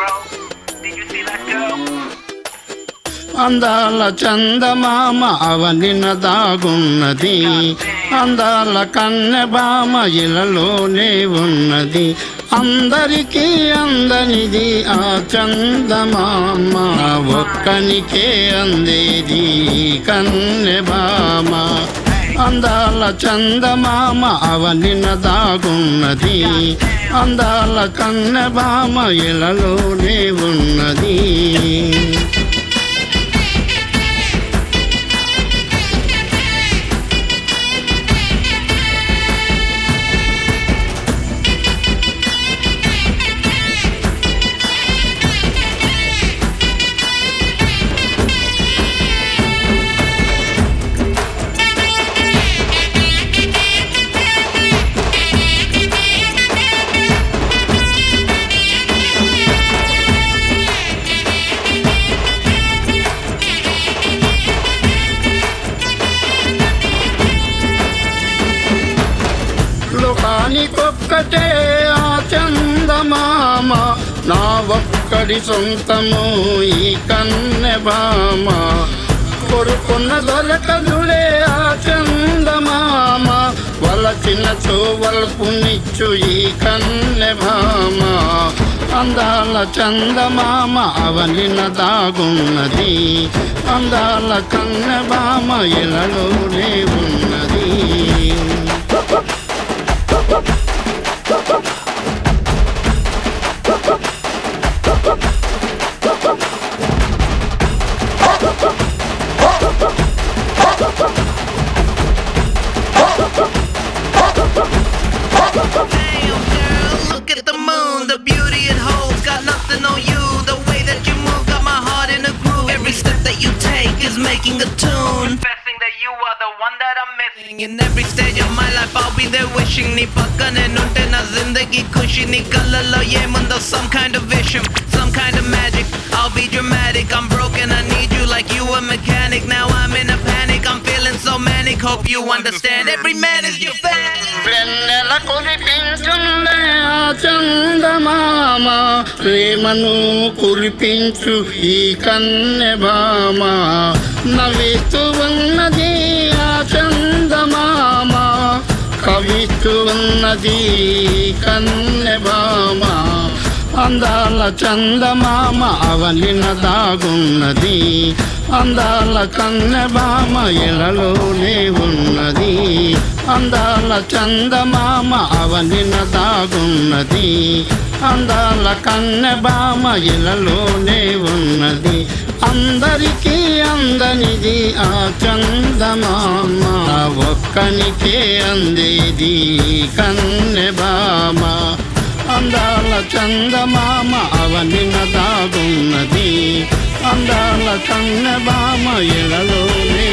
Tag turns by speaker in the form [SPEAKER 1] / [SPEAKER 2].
[SPEAKER 1] bro. Did you see that girl?
[SPEAKER 2] అందాల చందమామ అవనిన దాగున్నది అందాల కన్నెబామ ఇలలోనే ఉన్నది అందరికీ అందనిది ఆ చందమామ ఒక్కనికే అందేది కన్నెబామ అందాల చందమామ అవనిన దాగున్నది అందాల కన్నెబామ ఇలలోనే ఉన్నది లోకానికొక్కటే ఆ చందమామ నా ఒక్కడి సొంతము ఈ కన్నెబామ కొడుకున్న దొరకదులే ఆ చందమామ వలచిన చూవల్పునిచ్చు ఈ కన్నెబామ అందాల చందమామ అవనిన దాగున్నది అందాల కన్నెబామ ఇలలోనే ఉన్నది
[SPEAKER 3] Damn, girl, look at the moon. The beauty it holds got nothing on you. The way that you move got my heart in a groove. Every step that you take is making a tune.
[SPEAKER 1] Confessing that you are the one that I'm missing.
[SPEAKER 3] In every stage of my life, I'll be there wishing నీ పక్కనే నుంటే నా జిందగీ ఖుషి నీ కళ్ళల్లో ఏముందో some kind of vision, some kind of magic. I'll be dramatic. I'm broken. I need you like you a mechanic. Now I'm in a panic. I'm feeling so manic. Hope you understand. Every man is your fan.
[SPEAKER 2] వెన్నెల కురిపించుండే ఆ చందమామ ప్రేమను కురిపించు ఈ కన్నెబామ నవ్వుతూ ఉన్నది ఆ చందమామ కవిస్తూ ఉన్నది కన్నెబామ అందాల చందమామ అవనిన దాగున్నది అందాల కన్నెబామ ఇలలోనే ఉన్నది అందాల చందమామ అవనిన దాగున్నది అందాల కన్నెబామ ఇలలోనే ఉన్నది అందరికీ అందనిది ఆ చందమామ ఒక్కనికే అందేది కన్నెబామ అందాల చందమామ అవనిన దాగున్నది అందాల కన్నెబామ ఎడలోనే